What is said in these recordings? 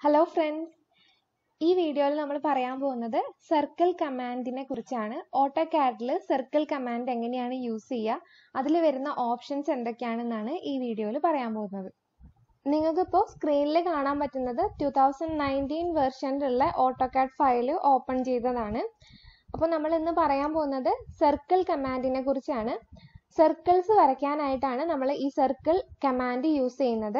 hello friends ഈ വീഡിയോയിൽ നമ്മൾ പറയാൻ പോകുന്നത് സർക്കിൾ കമാൻഡിനെ കുറിച്ചാണ് ഓട്ടോ കാഡിൽ സർക്കിൾ കമാൻഡ് എങ്ങനെയാണ് യൂസ് ചെയ്യുക അതിൽ വരുന്ന ഓപ്ഷൻസ് എന്തൊക്കെയാണെന്നാണ് ഈ വീഡിയോയിൽ പറയാൻ പോകുന്നത് നിങ്ങൾക്കിപ്പോൾ സ്ക്രീനിൽ കാണാൻ പറ്റുന്നത് ടു തൗസൻഡ് നയൻറ്റീൻ വെർഷനിലുള്ള ഓട്ടോ കാഡ് ഫയൽ ഓപ്പൺ ചെയ്തതാണ് അപ്പോൾ നമ്മൾ ഇന്ന് പറയാൻ പോകുന്നത് സർക്കിൾ കമാൻഡിനെ കുറിച്ചാണ് സർക്കിൾസ് വരയ്ക്കാനായിട്ടാണ് നമ്മൾ ഈ സർക്കിൾ കമാൻഡ് യൂസ് ചെയ്യുന്നത്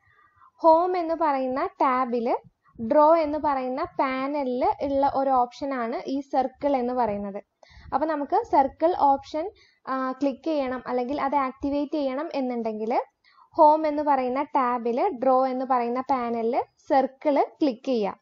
ഹോം എന്ന് പറയുന്ന ടാബിൽ ഡ്രോ എന്ന് പറയുന്ന പാനലിൽ ഉള്ള ഒരു ഓപ്ഷനാണ് ഈ സർക്കിൾ എന്ന് പറയുന്നത് അപ്പോൾ നമുക്ക് സർക്കിൾ ഓപ്ഷൻ ക്ലിക്ക് ചെയ്യണം അല്ലെങ്കിൽ അത് ആക്ടിവേറ്റ് ചെയ്യണം എന്നുണ്ടെങ്കിൽ ഹോം എന്ന് പറയുന്ന ടാബിൽ ഡ്രോ എന്ന് പറയുന്ന പാനലിൽ സർക്കിൾ ക്ലിക്ക് ചെയ്യാം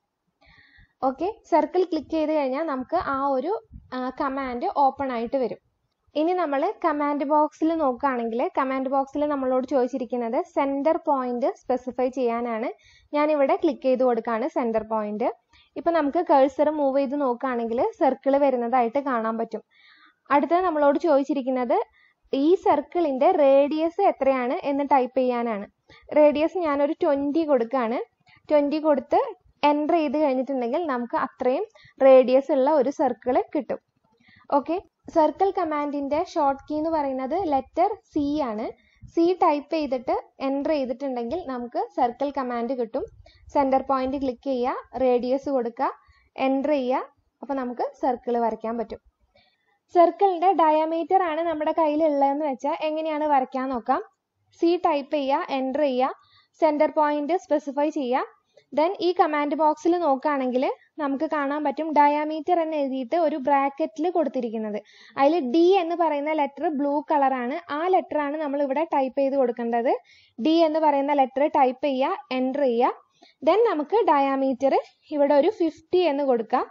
ഓക്കെ സർക്കിൾ ക്ലിക്ക് ചെയ്ത് കഴിഞ്ഞാൽ നമുക്ക് ആ ഒരു കമാൻഡ് ഓപ്പൺ ആയിട്ട് വരും ഇനി നമ്മൾ കമാൻഡ് ബോക്സിൽ നോക്കുകയാണെങ്കിൽ കമാൻഡ് ബോക്സിൽ നമ്മളോട് ചോദിച്ചിരിക്കുന്നത് സെൻറ്റർ പോയിന്റ് സ്പെസിഫൈ ചെയ്യാനാണ് ഞാനിവിടെ ക്ലിക്ക് ചെയ്ത് കൊടുക്കുകയാണ് സെൻറ്റർ പോയിന്റ് ഇപ്പം നമുക്ക് കേഴ്സർ മൂവ് ചെയ്ത് നോക്കുകയാണെങ്കിൽ സർക്കിൾ വരുന്നതായിട്ട് കാണാൻ പറ്റും അടുത്തത് നമ്മളോട് ചോദിച്ചിരിക്കുന്നത് ഈ സർക്കിളിൻ്റെ റേഡിയസ് എത്രയാണ് എന്ന് ടൈപ്പ് ചെയ്യാനാണ് റേഡിയസ് ഞാനൊരു ട്വൻറ്റി കൊടുക്കുകയാണ് ട്വൻറ്റി കൊടുത്ത് എൻ്റർ ചെയ്ത് കഴിഞ്ഞിട്ടുണ്ടെങ്കിൽ നമുക്ക് അത്രയും റേഡിയസ് ഉള്ള ഒരു സർക്കിൾ കിട്ടും ഓക്കെ സർക്കിൾ കമാൻഡിന്റെ ഷോർട്ട് കീ എന്ന് പറയുന്നത് ലെറ്റർ സി ആണ് സി ടൈപ്പ് ചെയ്തിട്ട് എൻ്റർ ചെയ്തിട്ടുണ്ടെങ്കിൽ നമുക്ക് സർക്കിൾ കമാൻഡ് കിട്ടും സെൻറ്റർ പോയിന്റ് ക്ലിക്ക് ചെയ്യുക റേഡിയസ് കൊടുക്കുക എൻ്റർ ചെയ്യുക അപ്പോൾ നമുക്ക് സർക്കിൾ വരയ്ക്കാൻ പറ്റും സർക്കിളിന്റെ ഡയമീറ്റർ ആണ് നമ്മുടെ കയ്യിൽ ഉള്ളതെന്ന് വെച്ചാൽ എങ്ങനെയാണ് വരയ്ക്കാൻ നോക്കാം സി ടൈപ്പ് ചെയ്യുക എൻ്റർ ചെയ്യുക സെൻറ്റർ പോയിന്റ് സ്പെസിഫൈ ചെയ്യുക ദെൻ ഈ കമാൻഡ് ബോക്സിൽ നോക്കുകയാണെങ്കിൽ നമുക്ക് കാണാൻ പറ്റും ഡയാമീറ്റർ എന്ന് എഴുതിയിട്ട് ഒരു ബ്രാക്കറ്റിൽ കൊടുത്തിരിക്കുന്നത് അതിൽ ഡി എന്ന് പറയുന്ന ലെറ്റർ ബ്ലൂ കളറാണ് ആ ലെറ്റർ ആണ് നമ്മൾ ഇവിടെ ടൈപ്പ് ചെയ്ത് കൊടുക്കേണ്ടത് ഡി എന്ന് പറയുന്ന ലെറ്റർ ടൈപ്പ് ചെയ്യുക എൻ്റർ ചെയ്യുക ദെൻ നമുക്ക് ഡയാമീറ്റർ ഇവിടെ ഒരു ഫിഫ്റ്റി എന്ന് കൊടുക്കാം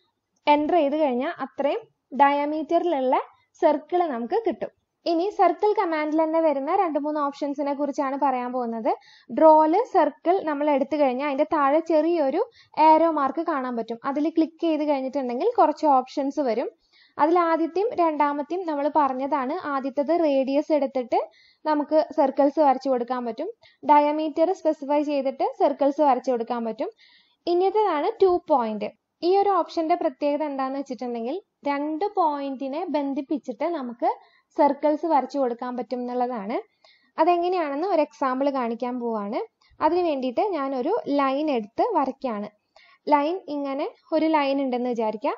എൻ്റർ ചെയ്ത് കഴിഞ്ഞാൽ അത്രയും ഡയാമീറ്ററിലുള്ള സർക്കിൾ നമുക്ക് കിട്ടും ഇനി സർക്കിൾ കമാൻഡിൽ തന്നെ വരുന്ന രണ്ട് മൂന്ന് ഓപ്ഷൻസിനെ കുറിച്ചാണ് പറയാൻ പോകുന്നത് ഡ്രോല് സർക്കിൾ നമ്മൾ എടുത്തു കഴിഞ്ഞാൽ അതിന്റെ താഴെ ചെറിയൊരു ഏരോ മാർക്ക് കാണാൻ പറ്റും അതിൽ ക്ലിക്ക് ചെയ്ത് കഴിഞ്ഞിട്ടുണ്ടെങ്കിൽ കുറച്ച് ഓപ്ഷൻസ് വരും അതിൽ ആദ്യത്തെയും രണ്ടാമത്തെയും നമ്മൾ പറഞ്ഞതാണ് ആദ്യത്തേത് റേഡിയസ് എടുത്തിട്ട് നമുക്ക് സർക്കിൾസ് വരച്ചു കൊടുക്കാൻ പറ്റും ഡയമീറ്റർ സ്പെസിഫൈ ചെയ്തിട്ട് സർക്കിൾസ് വരച്ചു കൊടുക്കാൻ പറ്റും ഇനിയത്തേതാണ് ടു പോയിന്റ് ഈ ഒരു ഓപ്ഷന്റെ പ്രത്യേകത എന്താണെന്ന് വെച്ചിട്ടുണ്ടെങ്കിൽ രണ്ട് പോയിന്റിനെ ബന്ധിപ്പിച്ചിട്ട് നമുക്ക് സർക്കിൾസ് വരച്ചു കൊടുക്കാൻ പറ്റും എന്നുള്ളതാണ് അതെങ്ങനെയാണെന്ന് ഒരു എക്സാമ്പിൾ കാണിക്കാൻ പോവാണ് അതിന് വേണ്ടിയിട്ട് ഞാനൊരു ലൈൻ എടുത്ത് വരയ്ക്കുകയാണ് ലൈൻ ഇങ്ങനെ ഒരു ലൈൻ ഉണ്ടെന്ന് വിചാരിക്കാം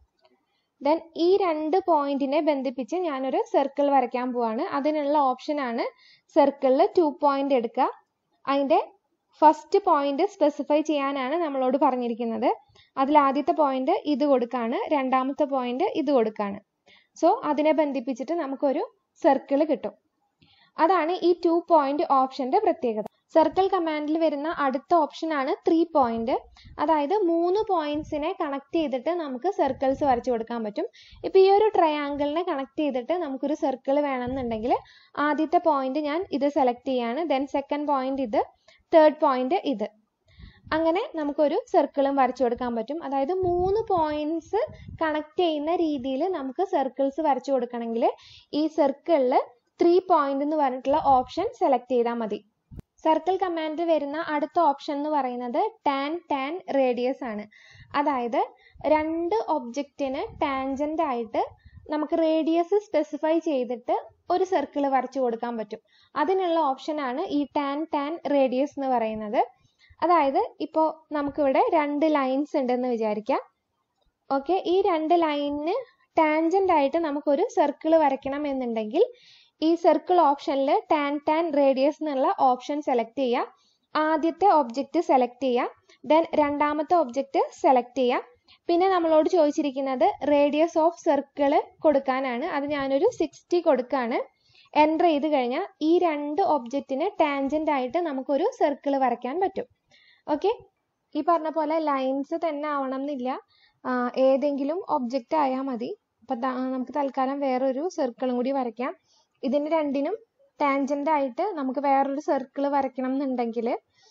ദെൻ ഈ രണ്ട് പോയിന്റിനെ ബന്ധിപ്പിച്ച് ഞാനൊരു സർക്കിൾ വരയ്ക്കാൻ പോവാണ് അതിനുള്ള ഓപ്ഷനാണ് സർക്കിളിൽ ടു പോയിന്റ് എടുക്കുക അതിൻ്റെ ഫസ്റ്റ് പോയിന്റ് സ്പെസിഫൈ ചെയ്യാനാണ് നമ്മളോട് പറഞ്ഞിരിക്കുന്നത് അതിൽ ആദ്യത്തെ പോയിന്റ് ഇത് കൊടുക്കാണ് രണ്ടാമത്തെ പോയിന്റ് ഇത് കൊടുക്കാണ് സോ അതിനെ ബന്ധിപ്പിച്ചിട്ട് നമുക്കൊരു സർക്കിൾ കിട്ടും അതാണ് ഈ ടു പോയിന്റ് ഓപ്ഷന്റെ പ്രത്യേകത സർക്കിൾ കമാൻഡിൽ വരുന്ന അടുത്ത ഓപ്ഷൻ ആണ് ത്രീ പോയിന്റ് അതായത് മൂന്ന് പോയിന്റ്സിനെ കണക്ട് ചെയ്തിട്ട് നമുക്ക് സർക്കിൾസ് വരച്ചു കൊടുക്കാൻ പറ്റും ഇപ്പൊ ഈ ഒരു ട്രയാങ്കിളിനെ കണക്ട് ചെയ്തിട്ട് നമുക്കൊരു സർക്കിൾ വേണമെന്നുണ്ടെങ്കിൽ ആദ്യത്തെ പോയിന്റ് ഞാൻ ഇത് സെലക്ട് ചെയ്യാണ് ദെൻ സെക്കൻഡ് പോയിന്റ് ഇത് തേർഡ് പോയിന്റ് ഇത് അങ്ങനെ നമുക്കൊരു സർക്കിളും വരച്ചു കൊടുക്കാൻ പറ്റും അതായത് മൂന്ന് പോയിന്റ്സ് കണക്ട് ചെയ്യുന്ന രീതിയിൽ നമുക്ക് സർക്കിൾസ് വരച്ചു കൊടുക്കണമെങ്കിൽ ഈ സർക്കിളിൽ ത്രീ പോയിന്റ് എന്ന് പറഞ്ഞിട്ടുള്ള ഓപ്ഷൻ സെലക്ട് ചെയ്താൽ മതി സർക്കിൾ കമാൻഡ് വരുന്ന അടുത്ത ഓപ്ഷൻ എന്ന് പറയുന്നത് ടാൻ ടാൻ റേഡിയസ് ആണ് അതായത് രണ്ട് ഒബ്ജക്റ്റിന് ടാൻജന്റ് ആയിട്ട് നമുക്ക് റേഡിയസ് സ്പെസിഫൈ ചെയ്തിട്ട് ഒരു സർക്കിൾ വരച്ചു കൊടുക്കാൻ പറ്റും അതിനുള്ള ഓപ്ഷനാണ് ഈ ടാൻ ടാൻ റേഡിയസ് എന്ന് പറയുന്നത് അതായത് ഇപ്പോൾ നമുക്കിവിടെ രണ്ട് ലൈൻസ് ഉണ്ടെന്ന് വിചാരിക്കാം ഓക്കെ ഈ രണ്ട് ലൈനിന് ടാൻജന്റ് ആയിട്ട് നമുക്കൊരു സർക്കിൾ വരയ്ക്കണം എന്നുണ്ടെങ്കിൽ ഈ സർക്കിൾ ഓപ്ഷനിൽ ടാൻ ടാൻ റേഡിയസ് എന്നുള്ള ഓപ്ഷൻ സെലക്ട് ചെയ്യുക ആദ്യത്തെ ഒബ്ജക്റ്റ് സെലക്ട് ചെയ്യുക ദെൻ രണ്ടാമത്തെ ഒബ്ജക്റ്റ് സെലക്ട് ചെയ്യുക പിന്നെ നമ്മളോട് ചോദിച്ചിരിക്കുന്നത് റേഡിയസ് ഓഫ് സർക്കിൾ കൊടുക്കാനാണ് അത് ഞാനൊരു സിക്സ്റ്റി കൊടുക്കാണ് എൻ്റർ ചെയ്ത് കഴിഞ്ഞാൽ ഈ രണ്ട് ഒബ്ജക്റ്റിന് ടാൻജന്റ് ആയിട്ട് നമുക്കൊരു സർക്കിൾ വരയ്ക്കാൻ പറ്റും ഓക്കെ ഈ പറഞ്ഞ പോലെ ലൈൻസ് തന്നെ ആവണം എന്നില്ല ഏതെങ്കിലും ഒബ്ജക്റ്റ് ആയാൽ മതി അപ്പം നമുക്ക് തൽക്കാലം വേറൊരു സർക്കിളും കൂടി വരയ്ക്കാം ഇതിന് രണ്ടിനും ടാൻജന്റ് ആയിട്ട് നമുക്ക് വേറൊരു സർക്കിൾ വരയ്ക്കണം എന്നുണ്ടെങ്കിൽ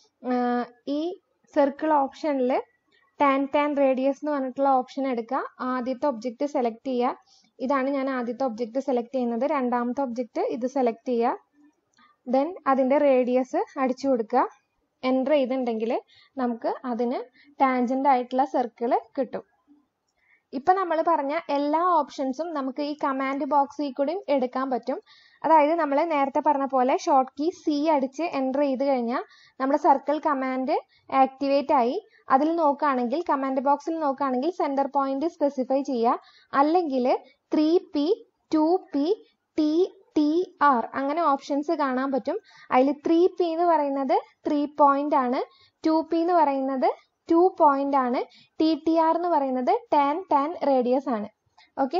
ഈ സർക്കിൾ ഓപ്ഷനിൽ ടാൻ ടാൻ റേഡിയസ് എന്ന് പറഞ്ഞിട്ടുള്ള ഓപ്ഷൻ എടുക്കുക ആദ്യത്തെ ഒബ്ജക്റ്റ് സെലക്ട് ചെയ്യുക ഇതാണ് ഞാൻ ആദ്യത്തെ ഒബ്ജക്റ്റ് സെലക്ട് ചെയ്യുന്നത് രണ്ടാമത്തെ ഒബ്ജക്റ്റ് ഇത് സെലക്ട് ചെയ്യുക ദെൻ അതിൻ്റെ റേഡിയസ് അടിച്ചു കൊടുക്കുക എൻ്റർ ചെയ്തിട്ടുണ്ടെങ്കിൽ നമുക്ക് അതിന് ടാൻജൻ്റ് ആയിട്ടുള്ള സർക്കിൾ കിട്ടും ഇപ്പൊ നമ്മൾ പറഞ്ഞ എല്ലാ ഓപ്ഷൻസും നമുക്ക് ഈ കമാൻഡ് ബോക്സിൽ കൂടിയും എടുക്കാൻ പറ്റും അതായത് നമ്മൾ നേരത്തെ പറഞ്ഞ പോലെ ഷോർട്ട് കീ സി അടിച്ച് എൻ്റർ ചെയ്ത് കഴിഞ്ഞാൽ നമ്മുടെ സർക്കിൾ കമാൻഡ് ആക്ടിവേറ്റ് ആയി അതിൽ നോക്കുകയാണെങ്കിൽ കമാൻഡ് ബോക്സിൽ നോക്കുകയാണെങ്കിൽ സെന്റർ പോയിന്റ് സ്പെസിഫൈ ചെയ്യുക അല്ലെങ്കിൽ three P two P T T R അങ്ങനെ ഓപ്ഷൻസ് കാണാൻ പറ്റും അതിൽ ത്രീ പി എന്ന് പറയുന്നത് ത്രീ പോയിന്റ് ആണ് ടു പി എന്ന് പറയുന്നത് ടു പോയിന്റ് ആണ് ടി ടി ആർ എന്ന് പറയുന്നത് ടെൻ ടെൻ റേഡിയസ് ആണ് ഓക്കെ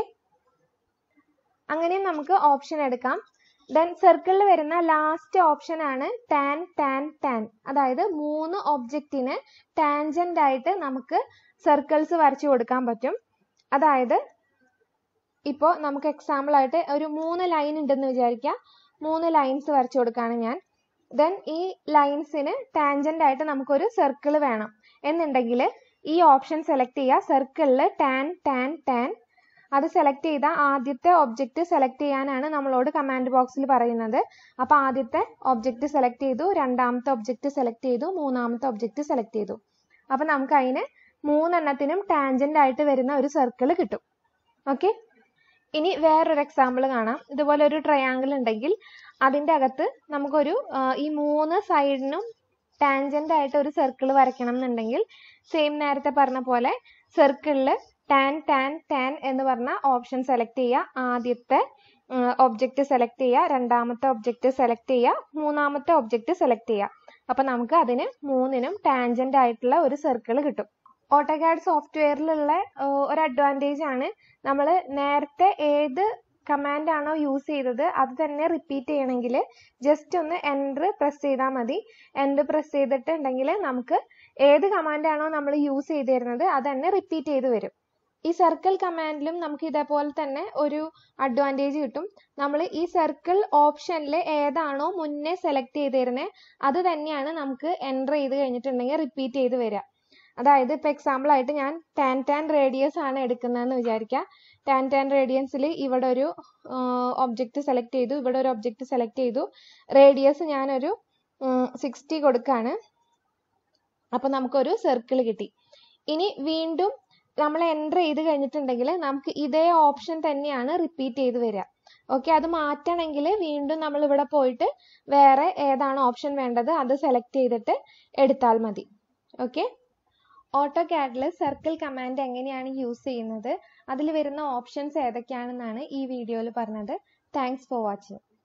അങ്ങനെ നമുക്ക് ഓപ്ഷൻ എടുക്കാം ദെൻ സർക്കിളിൽ വരുന്ന ലാസ്റ്റ് ഓപ്ഷൻ ആണ് ടാൻ ടാൻ ടാൻ അതായത് മൂന്ന് ഒബ്ജക്റ്റിന് ടാൻജന്റ് ആയിട്ട് നമുക്ക് സർക്കിൾസ് വരച്ചു കൊടുക്കാൻ പറ്റും അതായത് ഇപ്പോൾ നമുക്ക് എക്സാമ്പിൾ ആയിട്ട് ഒരു മൂന്ന് ലൈൻ ഉണ്ടെന്ന് വിചാരിക്കുക മൂന്ന് ലൈൻസ് വരച്ചു കൊടുക്കുകയാണ് ഞാൻ ദെൻ ഈ ലൈൻസിന് ടാൻജന്റ് ആയിട്ട് നമുക്കൊരു സർക്കിൾ വേണം എന്നുണ്ടെങ്കിൽ ഈ ഓപ്ഷൻ സെലക്ട് ചെയ്യുക സർക്കിളിൽ ടാൻ ടാൻ ടാൻ അത് സെലക്ട് ചെയ്ത ആദ്യത്തെ ഒബ്ജക്റ്റ് സെലക്ട് ചെയ്യാനാണ് നമ്മളോട് കമാൻഡ് ബോക്സിൽ പറയുന്നത് അപ്പോൾ ആദ്യത്തെ ഒബ്ജക്റ്റ് സെലക്ട് ചെയ്തു രണ്ടാമത്തെ ഒബ്ജക്റ്റ് സെലക്ട് ചെയ്തു മൂന്നാമത്തെ ഒബ്ജക്റ്റ് സെലക്ട് ചെയ്തു അപ്പോൾ നമുക്ക് അതിന് മൂന്നെണ്ണത്തിനും ടാൻജന്റ് ആയിട്ട് വരുന്ന ഒരു സർക്കിൾ കിട്ടും ഓക്കെ ഇനി വേറൊരു എക്സാമ്പിൾ കാണാം ഇതുപോലെ ഒരു ട്രയാങ്കിൾ ഉണ്ടെങ്കിൽ അതിൻ്റെ അകത്ത് നമുക്കൊരു ഈ മൂന്ന് സൈഡിനും ടാൻജന്റ് ആയിട്ട് ഒരു സർക്കിൾ വരയ്ക്കണം എന്നുണ്ടെങ്കിൽ സെയിം നേരത്തെ പറഞ്ഞ പോലെ സർക്കിളിൽ ടാൻ ടാൻ ടാൻ എന്ന് പറഞ്ഞ ഓപ്ഷൻ സെലക്ട് ചെയ്യുക ആദ്യത്തെ ഒബ്ജക്റ്റ് സെലക്ട് ചെയ്യുക രണ്ടാമത്തെ ഒബ്ജക്റ്റ് സെലക്ട് ചെയ്യുക മൂന്നാമത്തെ ഒബ്ജക്റ്റ് സെലക്ട് ചെയ്യുക അപ്പൊ നമുക്ക് അതിന് മൂന്നിനും ടാൻജന്റ് ആയിട്ടുള്ള ഒരു സർക്കിൾ കിട്ടും ഓട്ടോകാഡ് സോഫ്റ്റ്വെയറിലുള്ള ഒരു അഡ്വാൻറ്റേജ് ആണ് നമ്മൾ നേരത്തെ ഏത് കമാൻഡ് ആണോ യൂസ് ചെയ്തത് അത് തന്നെ റിപ്പീറ്റ് ചെയ്യണമെങ്കിൽ ജസ്റ്റ് ഒന്ന് എൻ്റർ പ്രസ് ചെയ്താൽ മതി എൻ്റർ പ്രസ് ചെയ്തിട്ടുണ്ടെങ്കിൽ നമുക്ക് ഏത് കമാൻഡ് ആണോ നമ്മൾ യൂസ് ചെയ്തിരുന്നത് അത് തന്നെ റിപ്പീറ്റ് ചെയ്ത് വരും ഈ സർക്കിൾ കമാൻഡിലും നമുക്ക് ഇതേപോലെ തന്നെ ഒരു അഡ്വാൻറ്റേജ് കിട്ടും നമ്മൾ ഈ സർക്കിൾ ഓപ്ഷനിൽ ഏതാണോ മുന്നേ സെലക്ട് ചെയ്തിരുന്നത് അത് തന്നെയാണ് നമുക്ക് എൻ്റർ ചെയ്ത് കഴിഞ്ഞിട്ടുണ്ടെങ്കിൽ റിപ്പീറ്റ് ചെയ്ത് വരിക അതായത് ഇപ്പോൾ എക്സാമ്പിൾ ആയിട്ട് ഞാൻ ടാൻ ടാൻ റേഡിയസ് ആണ് എടുക്കുന്നതെന്ന് വിചാരിക്കുക ടാൻ ടാൻ റേഡിയൻസിൽ ഇവിടെ ഒരു ഒബ്ജക്റ്റ് സെലക്ട് ചെയ്തു ഇവിടെ ഒരു ഒബ്ജക്റ്റ് സെലക്ട് ചെയ്തു റേഡിയസ് ഞാനൊരു സിക്സ്റ്റി കൊടുക്കുകയാണ് അപ്പോൾ നമുക്കൊരു സർക്കിൾ കിട്ടി ഇനി വീണ്ടും നമ്മൾ എൻ്റർ ചെയ്ത് കഴിഞ്ഞിട്ടുണ്ടെങ്കിൽ നമുക്ക് ഇതേ ഓപ്ഷൻ തന്നെയാണ് റിപ്പീറ്റ് ചെയ്ത് വരിക ഓക്കെ അത് മാറ്റണമെങ്കിൽ വീണ്ടും നമ്മൾ ഇവിടെ പോയിട്ട് വേറെ ഏതാണ് ഓപ്ഷൻ വേണ്ടത് അത് സെലക്ട് ചെയ്തിട്ട് എടുത്താൽ മതി ഓക്കെ ഓട്ടോ കാഡിൽ സർക്കിൾ കമാൻഡ് എങ്ങനെയാണ് യൂസ് ചെയ്യുന്നത് അതിൽ വരുന്ന ഓപ്ഷൻസ് ഏതൊക്കെയാണെന്നാണ് ഈ വീഡിയോയിൽ പറഞ്ഞത് താങ്ക്സ് ഫോർ വാച്ചിങ്